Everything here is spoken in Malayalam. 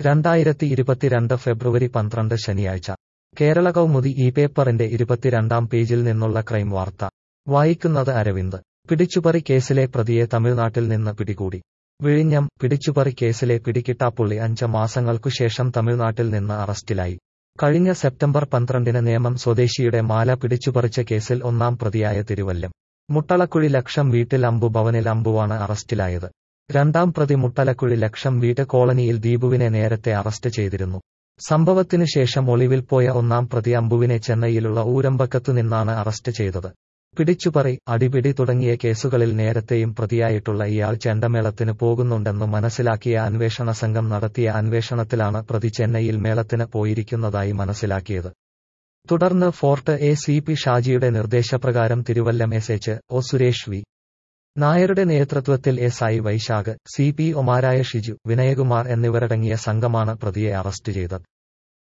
രണ്ടായിരത്തി ഇരുപത്തിരണ്ട് ഫെബ്രുവരി പന്ത്രണ്ട് ശനിയാഴ്ച കേരള കൗമുദി ഈ പേപ്പറിന്റെ ഇരുപത്തിരണ്ടാം പേജിൽ നിന്നുള്ള ക്രൈം വാർത്ത വായിക്കുന്നത് അരവിന്ദ് പിടിച്ചുപറി കേസിലെ പ്രതിയെ തമിഴ്നാട്ടിൽ നിന്ന് പിടികൂടി വിഴിഞ്ഞം പിടിച്ചുപറി കേസിലെ പിടികിട്ടാപ്പുള്ളി അഞ്ച് മാസങ്ങൾക്കുശേഷം തമിഴ്നാട്ടിൽ നിന്ന് അറസ്റ്റിലായി കഴിഞ്ഞ സെപ്റ്റംബർ പന്ത്രണ്ടിന് നേമം സ്വദേശിയുടെ മാല പിടിച്ചുപറിച്ച കേസിൽ ഒന്നാം പ്രതിയായ തിരുവല്ലം മുട്ടളക്കുഴി ലക്ഷം വീട്ടിൽ അമ്പു ഭവനിൽ അമ്പുവാണ് അറസ്റ്റിലായത് രണ്ടാം പ്രതി മുട്ടലക്കുഴി ലക്ഷം വീട്ട് കോളനിയിൽ ദീപുവിനെ നേരത്തെ അറസ്റ്റ് ചെയ്തിരുന്നു സംഭവത്തിനു ശേഷം ഒളിവിൽ പോയ ഒന്നാം പ്രതി അമ്പുവിനെ ചെന്നൈയിലുള്ള ഊരമ്പക്കത്തു നിന്നാണ് അറസ്റ്റ് ചെയ്തത് പിടിച്ചുപറി അടിപിടി തുടങ്ങിയ കേസുകളിൽ നേരത്തെയും പ്രതിയായിട്ടുള്ള ഇയാൾ ചെണ്ടമേളത്തിന് പോകുന്നുണ്ടെന്ന് മനസ്സിലാക്കിയ അന്വേഷണ സംഘം നടത്തിയ അന്വേഷണത്തിലാണ് പ്രതി ചെന്നൈയിൽ മേളത്തിന് പോയിരിക്കുന്നതായി മനസ്സിലാക്കിയത് തുടർന്ന് ഫോർട്ട് എ സി പി ഷാജിയുടെ നിർദ്ദേശപ്രകാരം Thiruvallam S H O Suresh V നായരുടെ നേതൃത്വത്തിൽ S I Vaishakh C P ഒമാരായ ഷിജു വിനയകുമാർ എന്നിവരടങ്ങിയ സംഘമാണ് പ്രതിയെ അറസ്റ്റ് ചെയ്തത്